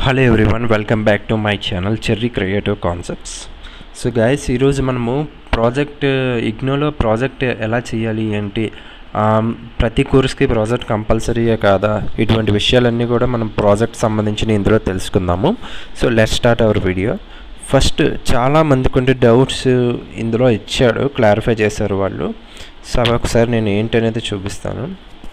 hello everyone welcome back to my channel Cherry Creative Concepts so guys ఈరోజు మనము project ఇగ్నోలో project ఎలా చేయాలి ఏంటి ఆమ్, ప్రతి కోర్స్కి ప్రాజెక్ట్ కంపల్సరీయే కాదా ఇటువంటి విషయాలన్నీ కూడా మనం ప్రాజెక్ట్ సంబంధించిన ఇందులో తెలుసుకుందాము so let start our video first చాలా మందికి ఉండే డౌట్స్ ఇందులో ఇచ్చాడు క్లారిఫై చేశారు వాళ్ళు సో అవి ఒకసారి నేను ఏంటనేది చూపిస్తాను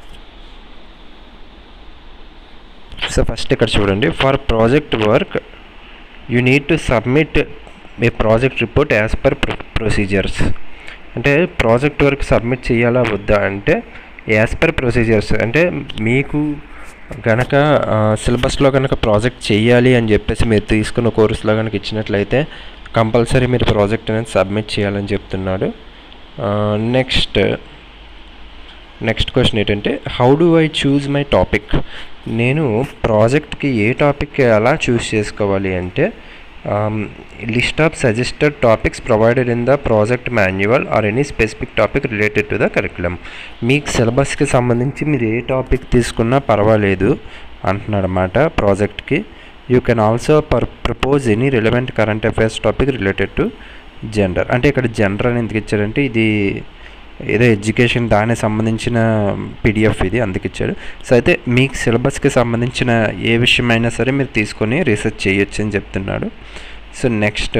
సో ఫస్ట్ ఇక్కడ చూడండి for project work you need to submit a project report as per procedures అంటే ప్రాజెక్ట్ వర్క్ సబ్మిట్ చేయాలా వద్దా అంటే యాజ్ పర్ ప్రొసీజర్స్ అంటే మీకు గనక సిలబస్లో కనుక ప్రాజెక్ట్ చేయాలి అని చెప్పేసి మీరు తీసుకున్న కోర్సులో కనుక ఇచ్చినట్లయితే కంపల్సరీ మీరు ప్రాజెక్ట్ అనేది సబ్మిట్ చేయాలని చెప్తున్నాడు నెక్స్ట్ నెక్స్ట్ క్వశ్చన్ ఏంటంటే how do I choose my topic నేను ప్రాజెక్ట్కి ఏ టాపిక్ ఎలా చూస్ చేసుకోవాలి అంటే list of suggested topics provided in the project manual or any specific topic related to the curriculum మీకు సిలబస్కి సంబంధించి మీరు ఏ టాపిక్ తీసుకున్నా పర్వాలేదు అంటున్నాడు అన్నమాట ప్రాజెక్ట్కి you can also per propose any relevant current affairs topic related to gender అంటే ఇక్కడ జెండర్ అని ఎందుకు ఇచ్చారంటే ఇది ఏదో ఎడ్యుకేషన్ దానికి సంబంధించిన పీడిఎఫ్ ఇది అందుకు ఇచ్చాడు సో అయితే మీకు సిలబస్కి సంబంధించిన ఏ విషయమైనా సరే మీరు తీసుకొని రీసెర్చ్ చేయొచ్చు అని చెప్తున్నాడు so next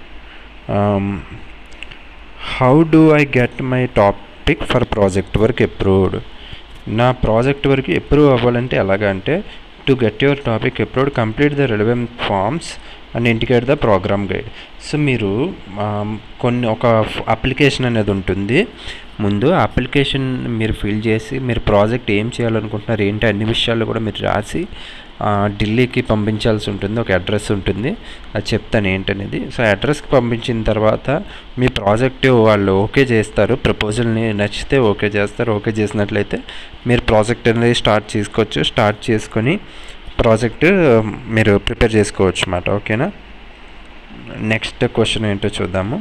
how do I get my topic for project work approved నా ప్రాజెక్ట్ వర్క్ అప్రూవ్ అవ్వాలంటే ఎలాగంటే to get your topic approved complete the relevant forms and indicate the programme guide so మీరు um, కొన్ని ఒక application అనేది ఉంటుంది ముందు application మీరు ఫిల్ చేసి మీరు ప్రాజెక్ట్ ఏం చేయాలనుకుంటున్నారు ఏంటి అన్ని విషయాలు కూడా మీరు రాసి ఆ, ఢిల్లీకి పంపించాల్సి ఉంటుంది ఒక అడ్రస్ ఉంటుంది అది చెప్తాను ఏంటనేది సో అడ్రస్కి పంపించిన తర్వాత మీ ప్రాజెక్ట్ వాళ్ళు ఓకే చేస్తారు ప్రపోజల్ని నచ్చితే ఓకే చేస్తారు ఓకే చేసినట్లయితే మీరు ప్రాజెక్ట్ అనేది స్టార్ట్ చేసుకోవచ్చు స్టార్ట్ చేసుకొని ప్రాజెక్ట్ మీరు ప్రిపేర్ చేసుకోవచ్చు అన్నమాట ఓకేనా నెక్స్ట్ క్వశ్చన్ ఏంటో చూద్దాము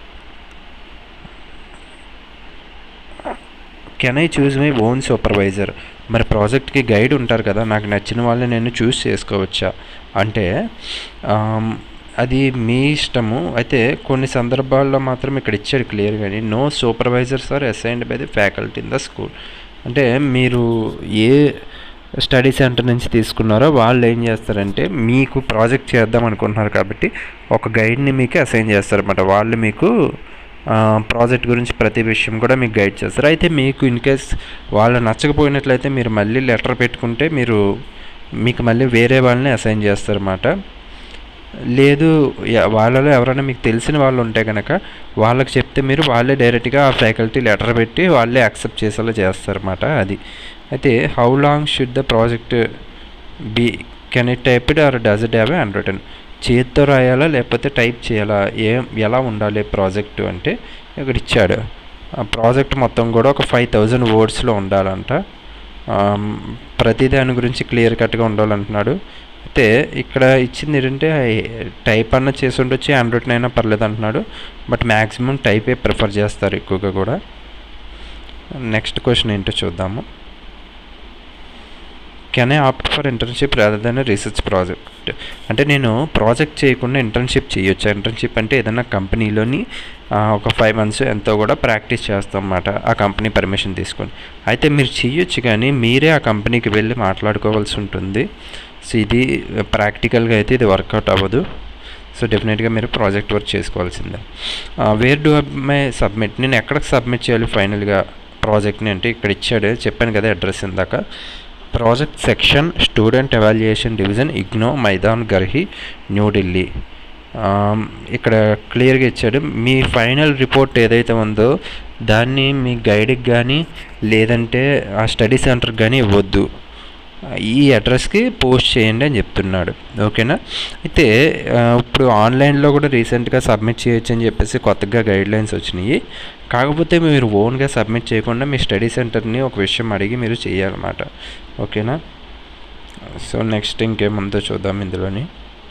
can I choose my own supervisor మరి ప్రాజెక్ట్కి గైడ్ ఉంటారు కదా నాకు నచ్చిన వాళ్ళని నేను చూస్ చేసుకోవచ్చా అంటే ఆమ్, అది మీ ఇష్టము అయితే కొన్ని సందర్భాల్లో మాత్రం ఇక్కడ ఇచ్చాడు క్లియర్గాని no supervisors are assigned by the faculty in the school అంటే మీరు ఏ స్టడీ సెంటర్ నుంచి తీసుకున్నారో వాళ్ళు ఏం చేస్తారంటే మీకు ప్రాజెక్ట్ చేద్దాం అనుకుంటున్నారు కాబట్టి ఒక గైడ్ని మీకు అసైన్ చేస్తారన్నమాట వాళ్ళు మీకు ఆ, ప్రాజెక్ట్ గురించి ప్రతి విషయం కూడా మీకు గైడ్ చేస్తారు అయితే మీకు ఇన్ కేస్ వాళ్ళు నచ్చకపోయినట్లయితే మీరు మళ్ళీ లెటర్ పెట్టుకుంటే మీరు మీకు మళ్ళీ వేరే వాళ్ళని అసైన్ చేస్తారన్నమాట లేదు ఎ- వాళ్ళలో ఎవరైనా మీకు తెలిసిన వాళ్ళు ఉంటే కనుక వాళ్ళకి చెప్తే మీరు వాళ్ళే డైరెక్ట్గా ఆ ఫ్యాకల్టీ లెటర్ పెట్టి వాళ్ళే యాక్సెప్ట్ చేసేలా చేస్తారన్నమాట అది అయితే how long should the project be can it typed or does it have handwritten చేత్తో రాయాలా లేకపోతే టైప్ చేయాలా ఏం ఎలా ఉండాలి ప్రాజెక్టు అంటే ఇక్కడ ఇచ్చాడు ఆ ప్రాజెక్ట్ మొత్తం కూడా ఒక ఫైవ్ థౌజండ్ వర్డ్స్లో ఉండాలంట ఆమ్, ప్రతి దాని గురించి క్లియర్ కట్గా ఉండాలంటున్నాడు అయితే ఇక్కడ ఇచ్చింది ఏంటంటే టైప్ అన్న చేసి ఉండొచ్చు హ్యాండ్ రిటన్ అయినా పర్లేదు అంటున్నాడు బట్ మ్యాక్సిమం టైపే ప్రిఫర్ చేస్తారు ఎక్కువగా కూడా నెక్స్ట్ క్వశ్చన్ ఏంటో చూద్దాము can I opt for internship rather than research project అంటే నేను ప్రాజెక్ట్ చేయకుండా ఇంటర్న్షిప్ చేయొచ్చు ఇంటర్న్షిప్ అంటే ఏదైనా కంపెనీలోని ఆ, ఒక ఫైవ్ మంత్స్ ఎంతో కూడా ప్రాక్టీస్ చేస్తాం అన్నమాట ఆ కంపెనీ పర్మిషన్ తీసుకొని అయితే మీరు చేయొచ్చు కానీ మీరే ఆ కంపెనీకి వెళ్ళి మాట్లాడుకోవాల్సి ఉంటుంది సో ఇది ప్రాక్టికల్గా అయితే ఇది వర్కౌట్ అవ్వదు సో డెఫినెట్గా మీరు ప్రాజెక్ట్ వర్క్ చేసుకోవాల్సిందే వేర్ డూ మై సబ్మిట్ నేను ఎక్కడికి సబ్మిట్ చేయాలి ఫైనల్గా ప్రాజెక్ట్ని అంటే ఇక్కడ ఇచ్చాడు చెప్పాను కదా అడ్రస్ ఇందాక project section student evaluation division IGNOU Maidan Garhi New Delhi ఆమ్, ఇక్కడ క్లియర్గా ఇచ్చాడు మీ ఫైనల్ రిపోర్ట్ ఏదైతే ఉందో దాన్ని మీ గైడ్కి కానీ లేదంటే ఆ స్టడీ సెంటర్కి కానీ ఇవ్వద్దు ఈ అడ్రస్కి పోస్ట్ చేయండి అని చెప్తున్నాడు ఓకేనా అయితే ఆ, ఇప్పుడు ఆన్లైన్లో కూడా రీసెంట్గా సబ్మిట్ చేయొచ్చు అని చెప్పేసి కొత్తగా గైడ్ లైన్స్ వచ్చినాయి కాకపోతే మీరు ఓన్గా సబ్మిట్ చేయకుండా మీ స్టడీ సెంటర్ని ఒక విషయం అడిగి మీరు చేయాలన్నమాట ఓకేనా సో నెక్స్ట్ ఇంకేముందో చూద్దాం ఇందులోని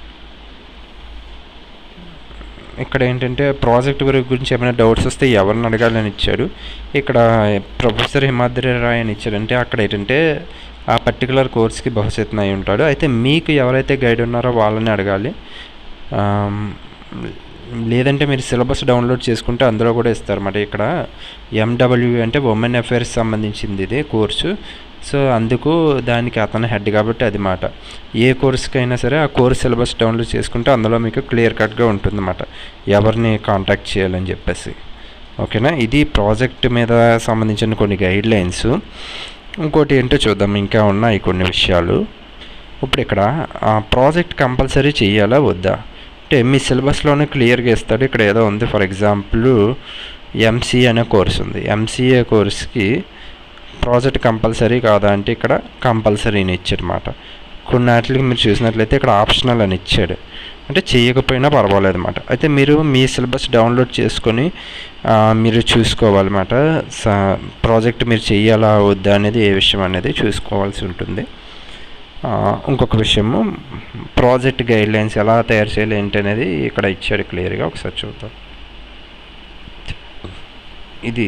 ఇక్కడ ఏంటంటే ప్రాజెక్ట్ గురించి ఏమైనా డౌట్స్ వస్తే ఎవరిని అడగాలని ఇచ్చాడు ఇక్కడ ప్రొఫెసర్ హిమాద్రి రాయ్ అని ఇచ్చాడు అంటే అక్కడ ఏంటంటే ఆ పర్టికులర్ కోర్స్కి భవిష్యత్తున అయి ఉంటాడు అయితే మీకు ఎవరైతే గైడ్ ఉన్నారో వాళ్ళని అడగాలి ఆమ్, లేదంటే మీరు సిలబస్ డౌన్లోడ్ చేసుకుంటే అందులో కూడా ఇస్తారన్నమాట ఇక్కడ ఎండబ్ల్యూ అంటే ఉమెన్ అఫైర్స్ సంబంధించింది ఇది కోర్సు సో అందుకు దానికి అతను హెడ్ కాబట్టి అది మాట ఏ కోర్స్కైనా సరే ఆ కోర్స్ సిలబస్ డౌన్లోడ్ చేసుకుంటే అందులో మీకు క్లియర్ కట్గా ఉంటుందన్నమాట ఎవరిని కాంటాక్ట్ చేయాలని చెప్పేసి ఓకేనా ఇది ప్రాజెక్ట్ మీద సంబంధించిన కొన్ని గైడ్ లైన్స్ ఇంకోటి ఏంటో చూద్దాం ఇంకా ఉన్నాయి కొన్ని విషయాలు ఇప్పుడు ఇక్కడ ఆ ప్రాజెక్ట్ కంపల్సరీ చేయాలా వద్దా అంటే మీ సిలబస్లోనే క్లియర్గా ఇస్తాడు ఇక్కడ ఏదో ఉంది ఫర్ ఎగ్జాంపుల్ ఎంసీఏ అనే కోర్స్ ఉంది ఎంసీఏ కోర్స్కి ప్రాజెక్ట్ కంపల్సరీ కాదా అంటే ఇక్కడ కంపల్సరీ అని ఇచ్చాడనమాట కొన్నిటికి మీరు చూసినట్లయితే ఇక్కడ ఆప్షనల్ అని ఇచ్చాడు అంటే చేయకపోయినా పర్వాలేదు అనమాట అయితే మీరు మీ సిలబస్ డౌన్లోడ్ చేసుకొని ఆ, మీరు చూసుకోవాలన్నమాట స- ప్రాజెక్ట్ మీరు చేయాలా వద్దా అనేది ఏ విషయం అనేది చూసుకోవాల్సి ఉంటుంది ఆ, ఇంకొక విషయము ప్రాజెక్ట్ గైడ్ లైన్స్ ఎలా తయారు చేయాలి ఏంటి అనేది ఇక్కడ ఇచ్చాడు క్లియర్గా ఒకసారి చూద్దాం ఇది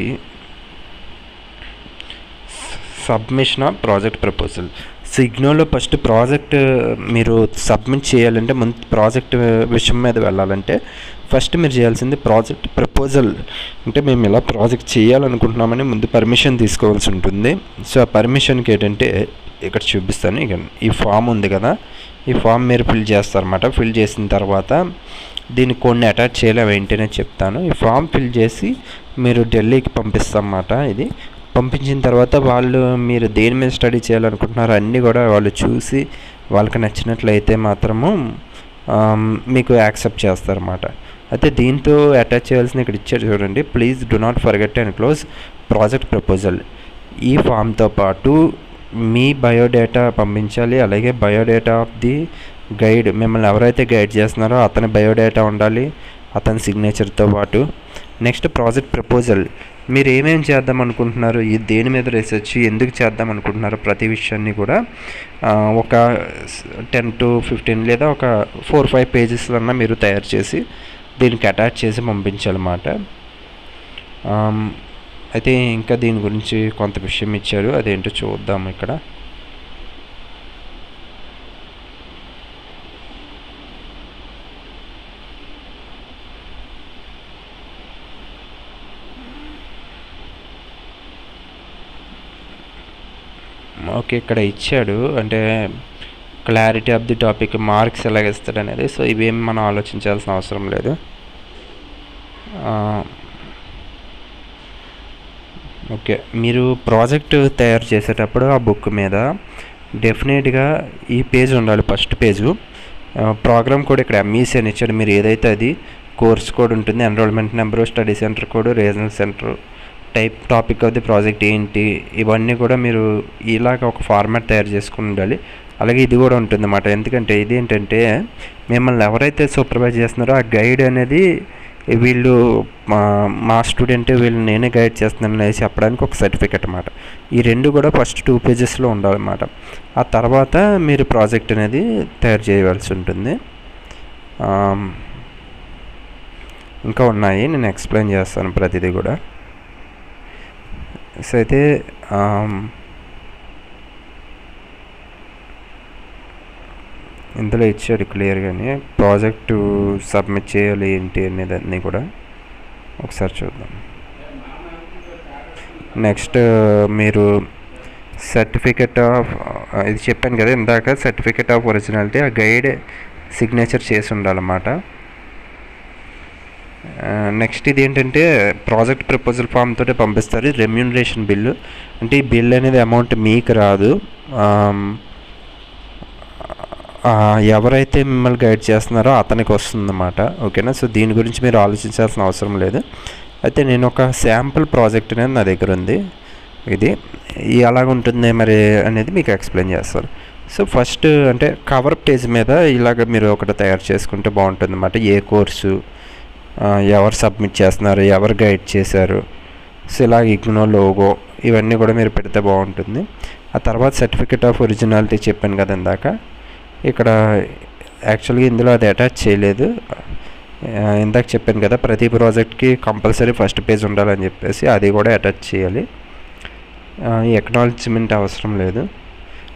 సబ్మిషన్ ఆఫ్ ప్రాజెక్ట్ ప్రపోజల్ సిగ్నోలో ఫస్ట్ ప్రాజెక్ట్ మీరు సబ్మిట్ చేయాలంటే ముందు ప్రాజెక్ట్ విషయం మీద వెళ్ళాలంటే ఫస్ట్ మీరు చేయాల్సింది ప్రాజెక్ట్ ప్రపోజల్ అంటే మేము ఇలా ప్రాజెక్ట్ చేయాలనుకుంటున్నామని ముందు పర్మిషన్ తీసుకోవాల్సి ఉంటుంది సో ఆ పర్మిషన్కి ఏంటంటే ఇక్కడ చూపిస్తాను ఇక ఈ ఫామ్ ఉంది కదా ఈ ఫామ్ మీరు ఫిల్ చేస్తారన్నమాట ఫిల్ చేసిన తర్వాత దీన్ని కొన్ని అటాచ్ చేయాలి అవి ఏంటనే చెప్తాను ఈ ఫామ్ ఫిల్ చేసి మీరు ఢిల్లీకి పంపిస్తామన్నమాట ఇది పంపించిన తర్వాత వాళ్ళు మీరు దేని మీద స్టడీ చేయాలనుకుంటున్నారో అన్నీ కూడా వాళ్ళు చూసి వాళ్ళకి నచ్చినట్లయితే మాత్రము ఆమ్, మీకు యాక్సెప్ట్ చేస్తారన్నమాట అయితే దీంతో అటాచ్ చేయాల్సిన ఇక్కడ ఇచ్చారు చూడండి please do not forget and close project proposal ఈ ఫామ్తో పాటు మీ బయోడేటా పంపించాలి అలాగే బయోడేటా ఆఫ్ ది గైడ్ మిమ్మల్ని ఎవరైతే గైడ్ చేస్తున్నారో అతని బయోడేటా ఉండాలి అతని సిగ్నేచర్తో పాటు నెక్స్ట్ ప్రాజెక్ట్ ప్రపోజల్ మీరు ఏమేం చేద్దాం అనుకుంటున్నారు ఈ దేని మీద రీసెర్చ్ ఎందుకు చేద్దాం అనుకుంటున్నారు ప్రతి విషయాన్ని కూడా ఆ, ఒక టెన్ టు ఫిఫ్టీన్ లేదా ఒక ఫోర్ ఫైవ్ పేజెస్లన్నా మీరు తయారు చేసి దీనికి అటాచ్ చేసి పంపించాలన్నమాట ఆమ్, అయితే ఇంకా దీని గురించి కొంత విషయం ఇచ్చారు అదేంటో చూద్దాం ఇక్కడ ఓకే ఇక్కడ ఇచ్చాడు అంటే clarity of the topic marks ఎలాగ ఇస్తాడు అనేది సో ఇవేం మనం ఆలోచించాల్సిన అవసరం లేదు ఆ, ఓకే మీరు ప్రాజెక్ట్ తయారు చేసేటప్పుడు ఆ బుక్ మీద డెఫినెట్గా ఈ పేజ్ ఉండాలి ఫస్ట్ పేజు ప్రోగ్రామ్ కోడ్ ఇక్కడ ఎంఈసీ అని ఇచ్చాడు మీరు ఏదైతే అది కోర్స్ కోడ్ ఉంటుంది enrolment number study centre code regional centre type topic of the project ఏంటి ఇవన్నీ కూడా మీరు ఇలాగ ఒక ఫార్మాట్ తయారు చేసుకుని ఉండాలి అలాగే ఇది కూడా ఉంటుంది అన్నమాట ఎందుకంటే ఇది ఏంటంటే మిమ్మల్ని ఎవరైతే సూపర్వైజ్ చేస్తున్నారో ఆ గైడ్ అనేది వీళ్ళు మా మా స్టూడెంట్ వీళ్ళు నేనే గైడ్ చేస్తున్నాను అనేసి చెప్పడానికి ఒక సర్టిఫికెట్ అన్నమాట ఈ రెండు కూడా ఫస్ట్ టూ పేజెస్లో ఉండాలన్నమాట ఆ తర్వాత మీరు ప్రాజెక్ట్ అనేది తయారు చేయవలసి ఉంటుంది ఆమ్, ఇంకా ఉన్నాయి నేను ఎక్స్ప్లెయిన్ చేస్తాను ప్రతిదీ కూడా సో అయితే ఆమ్, ఇందులో ఇచ్చాడు క్లియర్గానే ప్రాజెక్టు సబ్మిట్ చేయాలి ఏంటి అనేది అన్నీ కూడా ఒకసారి చూద్దాం నెక్స్ట్ మీరు సర్టిఫికెట్ ఆఫ్ ఇది చెప్పాను కదా ఇందాక సర్టిఫికెట్ ఆఫ్ ఒరిజినాలిటీ ఆ గైడ్ సిగ్నేచర్ చేసి ఉండాలన్నమాట నెక్స్ట్ ఇది ఏంటంటే ప్రాజెక్ట్ ప్రపోజల్ ఫామ్ తోటి పంపిస్తారు రెమ్యూనరేషన్ బిల్లు అంటే ఈ బిల్ అనేది అమౌంట్ మీకు రాదు ఆమ్, ఆ, ఎవరైతే మిమ్మల్ని గైడ్ చేస్తున్నారో అతనికి వస్తుందన్నమాట ఓకేనా సో దీని గురించి మీరు ఆలోచించాల్సిన అవసరం లేదు అయితే నేను ఒక శాంపుల్ ప్రాజెక్ట్ అనేది నా దగ్గర ఉంది ఇది ఈ ఎలాగ ఉంటుంది మరి అనేది మీకు ఎక్స్ప్లెయిన్ చేస్తారు సో ఫస్ట్ అంటే కవర్ పేజ్ మీద ఇలాగ మీరు ఒకటి తయారు చేసుకుంటే బాగుంటుంది అన్నమాట ఏ కోర్సు ఆ, ఎవరు సబ్మిట్ చేస్తున్నారు ఎవరు గైడ్ చేశారు సో ఇలా ఇగ్నో లోగో ఇవన్నీ కూడా మీరు పెడితే బాగుంటుంది ఆ తర్వాత సర్టిఫికెట్ ఆఫ్ ఒరిజినాలిటీ చెప్పాను కదా ఇందాక ఇక్కడ యాక్చువల్గా ఇందులో అది అటాచ్ చేయలేదు ఆ, ఇందాక చెప్పాను కదా ప్రతి ప్రాజెక్ట్కి కంపల్సరీ ఫస్ట్ పేజ్ ఉండాలని చెప్పేసి అది కూడా అటాచ్ చేయాలి ఎక్నాలజ్మెంట్ అవసరం లేదు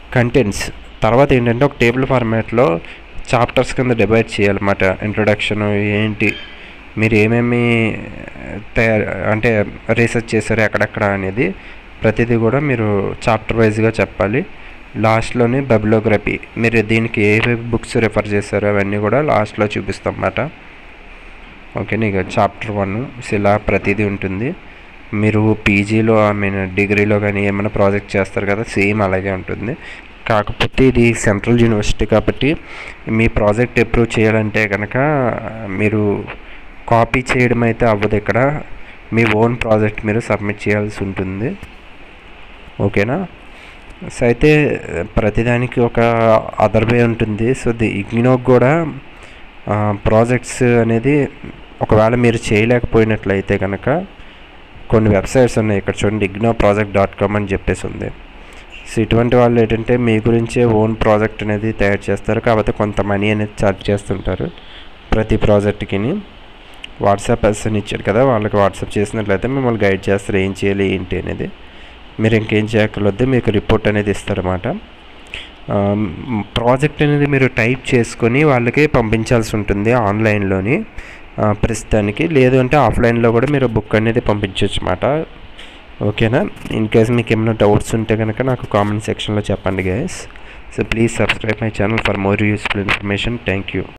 కంటెంట్స్ తర్వాత ఏంటంటే ఒక టేబుల్ ఫార్మాట్లో చాప్టర్స్ కింద డివైడ్ చేయాలన్నమాట ఇంట్రొడక్షన్ ఏంటి మీరు ఏమేమి తయారు అంటే రీసెర్చ్ చేశారు ఎక్కడెక్కడ అనేది ప్రతిదీ కూడా మీరు చాప్టర్ వైజ్గా చెప్పాలి లాస్ట్లోనే బబిలోగ్రఫీ మీరు దీనికి ఏ బుక్స్ రిఫర్ చేశారో అవన్నీ కూడా లాస్ట్లో చూపిస్తాం అన్నమాట ఓకే ఇక చాప్టర్ వన్ ఇలా ప్రతిదీ ఉంటుంది మీరు పీజీలో ఐ మీన్ డిగ్రీలో కానీ ఏమైనా ప్రాజెక్ట్ చేస్తారు కదా సేమ్ అలాగే ఉంటుంది కాకపోతే ఇది సెంట్రల్ యూనివర్సిటీ కాబట్టి మీ ప్రాజెక్ట్ అప్రూవ్ చేయాలంటే కనుక మీరు కాపీ చేయడం అయితే అవ్వదు ఇక్కడ మీ ఓన్ ప్రాజెక్ట్ మీరు సబ్మిట్ చేయాల్సి ఉంటుంది ఓకేనా సో అయితే ప్రతిదానికి ఒక అదర్ వే ఉంటుంది సో ది ఇగ్నోకి కూడా ప్రాజెక్ట్స్ అనేది ఒకవేళ మీరు చేయలేకపోయినట్లయితే కనుక కొన్ని వెబ్సైట్స్ ఉన్నాయి ఇక్కడ చూడండి ఇగ్నో ప్రాజెక్ట్ డాట్ కామ్ అని చెప్పేసి ఉంది సో ఇటువంటి వాళ్ళు ఏంటంటే మీ గురించే ఓన్ ప్రాజెక్ట్ అనేది తయారు చేస్తారు కాకపోతే కొంత మనీ అనేది ఛార్జ్ చేస్తుంటారు ప్రతి ప్రాజెక్ట్కి వాట్సాప్ పర్సన్ ఇచ్చారు కదా వాళ్ళకి వాట్సాప్ చేసినట్లయితే మిమ్మల్ని గైడ్ చేస్తారు ఏం చేయాలి ఏంటి అనేది మీరు ఇంకేం చేయక్కర్లేదు మీకు రిపోర్ట్ అనేది ఇస్తారన్నమాట ప్రాజెక్ట్ అనేది మీరు టైప్ చేసుకొని వాళ్ళకి పంపించాల్సి ఉంటుంది ఆన్లైన్లోని ప్రస్తుతానికి లేదు అంటే ఆఫ్లైన్లో కూడా మీరు బుక్ అనేది పంపించవచ్చు అన్నమాట ఓకేనా ఇన్ కేస్ మీకు ఏమైనా డౌట్స్ ఉంటే కనుక నాకు కామెంట్ సెక్షన్లో చెప్పండి guys so please subscribe my channel for more useful information thank you